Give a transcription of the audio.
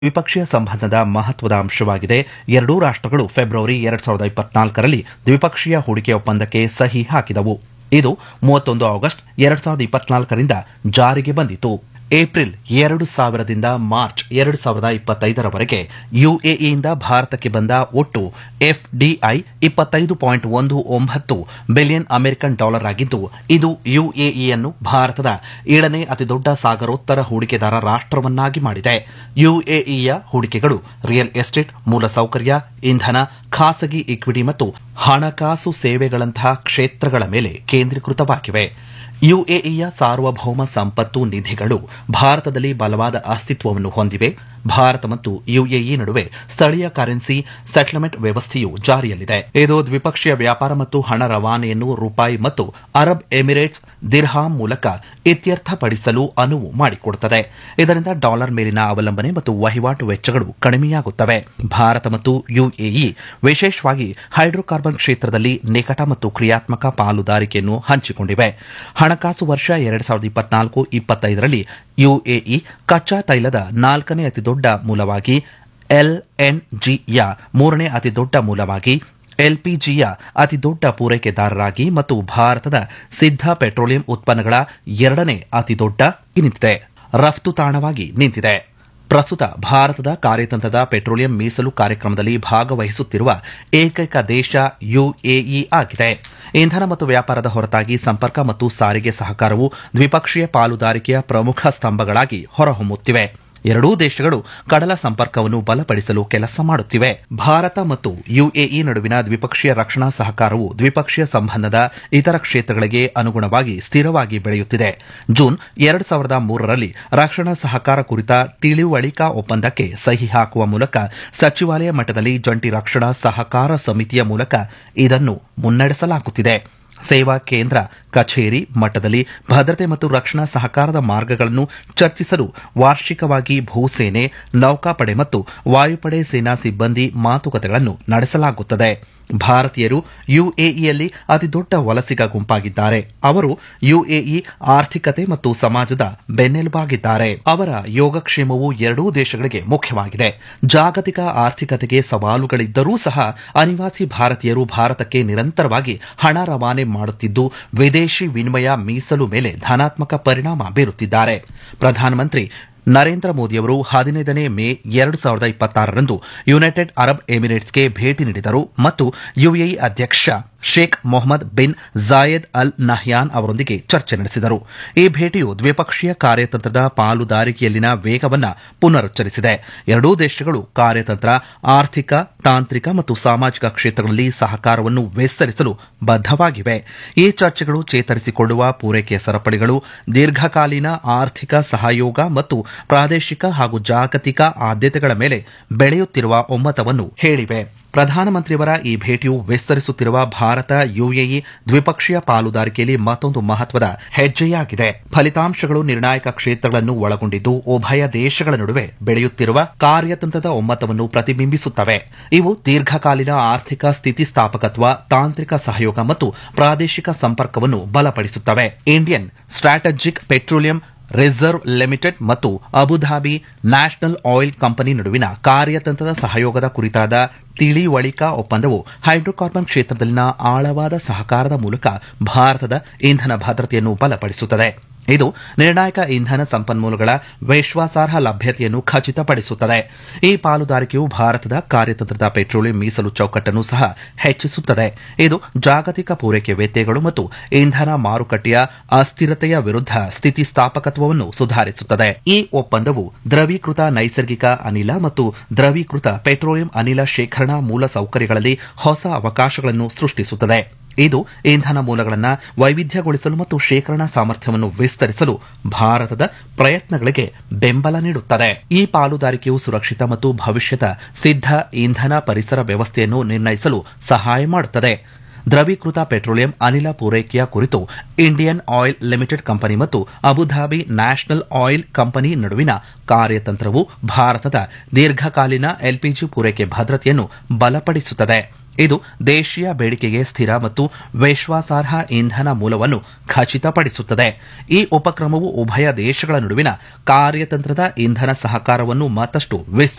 ದ್ವಿಪಕ್ಷೀಯ ಸಂಬಂಧದ ಮಹತ್ವದ ಅಂಶವಾಗಿದೆ ಎರಡೂ ರಾಷ್ಟ್ರಗಳು ಫೆಬ್ರವರಿ ಎರಡ್ ಸಾವಿರದ ಇಪ್ಪತ್ನಾಲ್ಕರಲ್ಲಿ ದ್ವಿಪಕ್ಷೀಯ ಹೂಡಿಕೆ ಒಪ್ಪಂದಕ್ಕೆ ಸಹಿ ಹಾಕಿದವು ಇದು ಮೂವತ್ತೊಂದು ಆಗಸ್ಟ್ ಎರಡ್ ಸಾವಿರದ ಇಪ್ಪತ್ನಾಲ್ಕರಿಂದ ಜಾರಿಗೆ ಬಂದಿತು ಏಪ್ರಿಲ್ ಎರಡು ಸಾವಿರದಿಂದ ಮಾರ್ಚ್ ಎರಡು ಸಾವಿರದ ಇಪ್ಪತ್ತೈದರವರೆಗೆ ಯುಎಇಯಿಂದ ಭಾರತಕ್ಕೆ ಬಂದ ಒಟ್ಟು ಎಫ್ಡಿಐ ಇಪ್ಪತ್ತೈದು ಪಾಯಿಂಟ್ ಒಂದು ಒಂಬತ್ತು ಬಿಲಿಯನ್ ಅಮೆರಿಕನ್ ಡಾಲರ್ ಆಗಿದ್ದು ಇದು ಯುಎಇಯನ್ನು ಭಾರತದ ಏಳನೇ ಅತಿದೊಡ್ಡ ಸಾಗರೋತ್ತರ ಹೂಡಿಕೆದಾರ ರಾಷ್ಟ್ರವನ್ನಾಗಿ ಮಾಡಿದೆ ಯುಎಇಯ ಹೂಡಿಕೆಗಳು ರಿಯಲ್ ಎಸ್ಟೇಟ್ ಮೂಲಸೌಕರ್ಯ ಇಂಧನ ಖಾಸಗಿ ಇಕ್ವಿಟಿ ಮತ್ತು ಹಣಕಾಸು ಸೇವೆಗಳಂತಹ ಕ್ಷೇತ್ರಗಳ ಮೇಲೆ ಕೇಂದ್ರೀಕೃತವಾಗಿವೆ ಯುಎಇಯ ಸಾರ್ವಭೌಮ ಸಂಪತ್ತು ನಿಧಿಗಳು ಭಾರತದಲ್ಲಿ ಬಲವಾದ ಅಸ್ತಿತ್ವವನ್ನು ಹೊಂದಿವೆ ಭಾರತ ಮತ್ತು ಯುಎಇ ನಡುವೆ ಸ್ಥಳೀಯ ಕರೆನ್ಸಿ ಸೆಟಲ್ಮೆಂಟ್ ವ್ಯವಸ್ಥೆಯು ಜಾರಿಯಲ್ಲಿದೆ ಇದು ದ್ವಿಪಕ್ಷೀಯ ವ್ಯಾಪಾರ ಮತ್ತು ಹಣ ರವಾನೆಯನ್ನು ರೂಪಾಯಿ ಮತ್ತು ಅರಬ್ ಎಮಿರೇಟ್ಸ್ ದಿರ್ಹಾಮ್ ಮೂಲಕ ಇತ್ಯರ್ಥಪಡಿಸಲು ಅನುವು ಮಾಡಿಕೊಡುತ್ತದೆ ಇದರಿಂದ ಡಾಲರ್ ಮೇಲಿನ ಅವಲಂಬನೆ ಮತ್ತು ವಹಿವಾಟು ವೆಚ್ಚಗಳು ಕಡಿಮೆಯಾಗುತ್ತವೆ ಭಾರತ ಮತ್ತು ಯುಎಇ ವಿಶೇಷವಾಗಿ ಹೈಡ್ರೋಕಾರ್ಬನ್ ಕ್ಷೇತ್ರದಲ್ಲಿ ನಿಕಟ ಮತ್ತು ಕ್ರಿಯಾತ್ಮಕ ಪಾಲುದಾರಿಕೆಯನ್ನು ಹಂಚಿಕೊಂಡಿವೆ ಹಣಕಾಸು ವರ್ಷ ಎರಡ್ ಸಾವಿರದ ಇಪ್ಪತ್ನಾಲ್ಕು ಇಪ್ಪತ್ತೈದರಲ್ಲಿ ಯುಎಇ ಕಚ್ಚಾ ತೈಲದ ನಾಲ್ಕನೇ ಅತಿದೊಡ್ಡ ಮೂಲವಾಗಿ ಎಲ್ಎನ್ಜಿಯ ಮೂರನೇ ಅತಿದೊಡ್ಡ ಮೂಲವಾಗಿ ಎಲ್ಪಿಜಿಯ ಅತಿದೊಡ್ಡ ಪೂರೈಕೆದಾರರಾಗಿ ಮತ್ತು ಭಾರತದ ಸಿದ್ಧ ಪೆಟ್ರೋಲಿಯಂ ಉತ್ಪನ್ನಗಳ ಎರಡನೇ ಅತಿದೊಡ್ಡ ನಿಂತಿದೆ ರಫ್ತು ತಾಣವಾಗಿ ನಿಂತಿದೆ ಪ್ರಸ್ತುತ ಭಾರತದ ಕಾರ್ಯತಂತ್ರದ ಪೆಟ್ರೋಲಿಯಂ ಮೀಸಲು ಕಾರ್ಯಕ್ರಮದಲ್ಲಿ ಭಾಗವಹಿಸುತ್ತಿರುವ ಏಕೈಕ ದೇಶ ಯುಎಇ ಆಗಿದೆ ಇಂಧನ ಮತ್ತು ವ್ಯಾಪಾರದ ಹೊರತಾಗಿ ಸಂಪರ್ಕ ಮತ್ತು ಸಾರಿಗೆ ಸಹಕಾರವು ದ್ವಿಪಕ್ಷೀಯ ಪಾಲುದಾರಿಕೆಯ ಪ್ರಮುಖ ಸ್ತಂಭಗಳಾಗಿ ಹೊರಹೊಮ್ಮುತ್ತಿವೆ ಎರಡೂ ದೇಶಗಳು ಕಡಲ ಸಂಪರ್ಕವನ್ನು ಬಲಪಡಿಸಲು ಕೆಲಸ ಮಾಡುತ್ತಿವೆ ಭಾರತ ಮತ್ತು ಯುಎಇ ನಡುವಿನ ದ್ವಿಪಕ್ಷೀಯ ರಕ್ಷಣಾ ಸಹಕಾರವು ದ್ವಿಪಕ್ಷೀಯ ಸಂಬಂಧದ ಇತರ ಕ್ಷೇತ್ರಗಳಿಗೆ ಅನುಗುಣವಾಗಿ ಸ್ಥಿರವಾಗಿ ಬೆಳೆಯುತ್ತಿದೆ ಜೂನ್ ಎರಡು ಸಾವಿರದ ಮೂರರಲ್ಲಿ ರಕ್ಷಣಾ ಸಹಕಾರ ಕುರಿತ ತಿಳಿವಳಿಕಾ ಒಪ್ಪಂದಕ್ಕೆ ಸಹಿ ಹಾಕುವ ಮೂಲಕ ಸಚಿವಾಲಯ ಮಟ್ಟದಲ್ಲಿ ಜಂಟಿ ರಕ್ಷಣಾ ಸಹಕಾರ ಸಮಿತಿಯ ಮೂಲಕ ಇದನ್ನು ಮುನ್ನಡೆಸಲಾಗುತ್ತಿದೆ ಸೇವಾ ಕೇಂದ್ರ ಕಚೇರಿ ಮಟ್ಟದಲ್ಲಿ ಭದ್ರತೆ ಮತ್ತು ರಕ್ಷಣಾ ಸಹಕಾರದ ಮಾರ್ಗಗಳನ್ನು ಚರ್ಚಿಸಲು ವಾರ್ಷಿಕವಾಗಿ ಭೂಸೇನೆ ನೌಕಾಪಡೆ ಮತ್ತು ವಾಯುಪಡೆ ಸೇನಾ ಸಿಬ್ಬಂದಿ ಮಾತುಕತೆಗಳನ್ನು ನಡೆಸಲಾಗುತ್ತದೆ ಭಾರತೀಯರು ಯುಎಇಯಲ್ಲಿ ಅತಿದೊಡ್ಡ ವಲಸಿಗ ಗುಂಪಾಗಿದ್ದಾರೆ ಅವರು ಯುಎಇ ಆರ್ಥಿಕತೆ ಮತ್ತು ಸಮಾಜದ ಬೆನ್ನೆಲುಬಾಗಿದ್ದಾರೆ ಅವರ ಯೋಗಕ್ಷೇಮವು ಎರಡೂ ದೇಶಗಳಿಗೆ ಮುಖ್ಯವಾಗಿದೆ ಜಾಗತಿಕ ಆರ್ಥಿಕತೆಗೆ ಸವಾಲುಗಳಿದ್ದರೂ ಸಹ ಅನಿವಾಸಿ ಭಾರತೀಯರು ಭಾರತಕ್ಕೆ ನಿರಂತರವಾಗಿ ಹಣ ರವಾನೆ ಮಾಡುತ್ತಿದ್ದು ವಿದೇಶಿ ವಿನಿಮಯ ಮೀಸಲು ಮೇಲೆ ಧನಾತ್ಮಕ ಪರಿಣಾಮ ಬೀರುತ್ತಿದ್ದಾರೆ ಪ್ರಧಾನಮಂತ್ರಿ ನರೇಂದ್ರ ಮೋದಿಯವರು ಹದಿನೈದನೇ ಮೇ ಎರಡು ಸಾವಿರದ ಇಪ್ಪತ್ತಾರರಂದು ಯುನೈಟೆಡ್ ಅರಬ್ ಎಮಿರೇಟ್ಸ್ಗೆ ಭೇಟಿ ನೀಡಿದರು ಮತ್ತು ಯುಎಇ ಅಧ್ಯಕ್ಷ Sheikh Mohamed bin Zayed Al Nahyan ಅವರೊಂದಿಗೆ ಚರ್ಚೆ ನಡೆಸಿದರು ಈ ಭೇಟಿಯು ದ್ವಿಪಕ್ಷೀಯ ಕಾರ್ಯತಂತ್ರದ ಪಾಲುದಾರಿಕೆಯಲ್ಲಿನ ವೇಗವನ್ನು ಪುನರುಚ್ಚರಿಸಿದೆ ಎರಡೂ ದೇಶಗಳು ಕಾರ್ಯತಂತ್ರ ಆರ್ಥಿಕ ತಾಂತ್ರಿಕ ಮತ್ತು ಸಾಮಾಜಿಕ ಕ್ಷೇತ್ರಗಳಲ್ಲಿ ಸಹಕಾರವನ್ನು ವಿಸ್ತರಿಸಲು ಬದ್ದವಾಗಿವೆ ಈ ಚರ್ಚೆಗಳು ಚೇತರಿಸಿಕೊಳ್ಳುವ ಪೂರೈಕೆ ಸರಪಳಿಗಳು ದೀರ್ಘಕಾಲೀನ ಆರ್ಥಿಕ ಸಹಯೋಗ ಮತ್ತು ಪ್ರಾದೇಶಿಕ ಹಾಗೂ ಜಾಗತಿಕ ಆದ್ಯತೆಗಳ ಮೇಲೆ ಬೆಳೆಯುತ್ತಿರುವ ಒಮ್ಮತವನ್ನು ಹೇಳಿವೆ ಪ್ರಧಾನಮಂತ್ರಿಯವರ ಈ ಭೇಟಿಯು ವಿಸ್ತರಿಸುತ್ತಿರುವ ಭಾರತ ಯುಎಇ ದ್ವಿಪಕ್ಷೀಯ ಪಾಲುದಾರಿಕೆಯಲ್ಲಿ ಮತ್ತೊಂದು ಮಹತ್ವದ ಹೆಜ್ಜೆಯಾಗಿದೆ ಫಲಿತಾಂಶಗಳು ನಿರ್ಣಾಯಕ ಕ್ಷೇತ್ರಗಳನ್ನು ಒಳಗೊಂಡಿದ್ದು ಉಭಯ ದೇಶಗಳ ನಡುವೆ ಬೆಳೆಯುತ್ತಿರುವ ಕಾರ್ಯತಂತ್ರದ ಒಮ್ಮತವನ್ನು ಪ್ರತಿಬಿಂಬಿಸುತ್ತವೆ ಇವು ದೀರ್ಘಕಾಲೀನ ಆರ್ಥಿಕ ಸ್ಥಿತಿಸ್ಥಾಪಕತ್ವ ತಾಂತ್ರಿಕ ಸಹಯೋಗ ಮತ್ತು ಪ್ರಾದೇಶಿಕ ಸಂಪರ್ಕವನ್ನು ಬಲಪಡಿಸುತ್ತವೆ Indian strategic petroleum reserve limited ಮತ್ತು ಅಬುಧಾಬಿ ನ್ಯಾಷನಲ್ ಆಯಿಲ್ ಕಂಪನಿ ನಡುವಿನ ಕಾರ್ಯತಂತ್ರದ ಸಹಯೋಗದ ಕುರಿತಾದ ತಿಳಿವಳಿಕಾ ಒಪ್ಪಂದವು ಹೈಡ್ರೋಕಾರ್ಬನ್ ಕ್ಷೇತ್ರದಲ್ಲಿನ ಆಳವಾದ ಸಹಕಾರದ ಮೂಲಕ ಭಾರತದ ಇಂಧನ ಭದ್ರತೆಯನ್ನು ಬಲಪಡಿಸುತ್ತದೆ ಇದು ನಿರ್ಣಾಯಕ ಇಂಧನ ಸಂಪನ್ಮೂಲಗಳ ವಿಶ್ವಾಸಾರ್ಹ ಲಭ್ಯತೆಯನ್ನು ಖಚಿತಪಡಿಸುತ್ತದೆ ಈ ಪಾಲುದಾರಿಕೆಯು ಭಾರತದ ಕಾರ್ಯತಂತ್ರದ ಪೆಟ್ರೋಲಿಯಂ ಮೀಸಲು ಚೌಕಟ್ಟನ್ನು ಸಹ ಹೆಚ್ಚಿಸುತ್ತದೆ ಇದು ಜಾಗತಿಕ ಪೂರೈಕೆ ವ್ಯತ್ಯಯಗಳು ಮತ್ತು ಇಂಧನ ಮಾರುಕಟ್ಟೆಯ ಅಸ್ಥಿರತೆಯ ವಿರುದ್ಧ ಸ್ಥಿತಿಸ್ಥಾಪಕತ್ವವನ್ನು ಸುಧಾರಿಸುತ್ತದೆ ಈ ಒಪ್ಪಂದವು ದ್ರವೀಕೃತ ನೈಸರ್ಗಿಕ ಅನಿಲ ಮತ್ತು ದ್ರವೀಕೃತ ಪೆಟ್ರೋಲಿಯಂ ಅನಿಲ ಶೇಖರಣಾ ಮೂಲಸೌಕರ್ಯಗಳಲ್ಲಿ ಹೊಸ ಅವಕಾಶಗಳನ್ನು ಸೃಷ್ಟಿಸುತ್ತದೆ ಇದು ಇಂಧನ ಮೂಲಗಳನ್ನು ವೈವಿಧ್ಯಗೊಳಿಸಲು ಮತ್ತು ಶೇಖರಣಾ ಸಾಮರ್ಥ್ಯವನ್ನು ವಿಸ್ತರಿಸಲು ಭಾರತದ ಪ್ರಯತ್ನಗಳಿಗೆ ಬೆಂಬಲ ನೀಡುತ್ತದೆ ಈ ಪಾಲುದಾರಿಕೆಯು ಸುರಕ್ಷಿತ ಮತ್ತು ಭವಿಷ್ಯದ ಸಿದ್ಧ ಇಂಧನ ಪರಿಸರ ವ್ಯವಸ್ಥೆಯನ್ನು ನಿರ್ಣಯಿಸಲು ಸಹಾಯ ಮಾಡುತ್ತದೆ ದ್ರವೀಕೃತ ಪೆಟ್ರೋಲಿಯಂ ಅನಿಲ ಪೂರೈಕೆಯ ಕುರಿತು ಇಂಡಿಯನ್ ಆಯಿಲ್ ಲಿಮಿಟೆಡ್ ಕಂಪನಿ ಮತ್ತು ಅಬುಧಾಬಿ ನ್ಯಾಷನಲ್ ಆಯಿಲ್ ಕಂಪನಿ ನಡುವಿನ ಕಾರ್ಯತಂತ್ರವು ಭಾರತದ ದೀರ್ಘಕಾಲೀನ ಎಲ್ಪಿಜಿ ಪೂರೈಕೆ ಭದ್ರತೆಯನ್ನು ಬಲಪಡಿಸುತ್ತದೆ ಇದು ದೇಶೀಯ ಬೇಡಿಕೆಗೆ ಸ್ಥಿರ ಮತ್ತು ವಿಶ್ವಾಸಾರ್ಹ ಇಂಧನ ಮೂಲವನ್ನು ಖಚಿತಪಡಿಸುತ್ತದೆ ಈ ಉಪಕ್ರಮವು ಉಭಯ ದೇಶಗಳ ನಡುವಿನ ಕಾರ್ಯತಂತ್ರದ ಇಂಧನ ಸಹಕಾರವನ್ನು ಮತ್ತಷ್ಟು ವಿಸ್ತರಿಸುತ್ತದೆ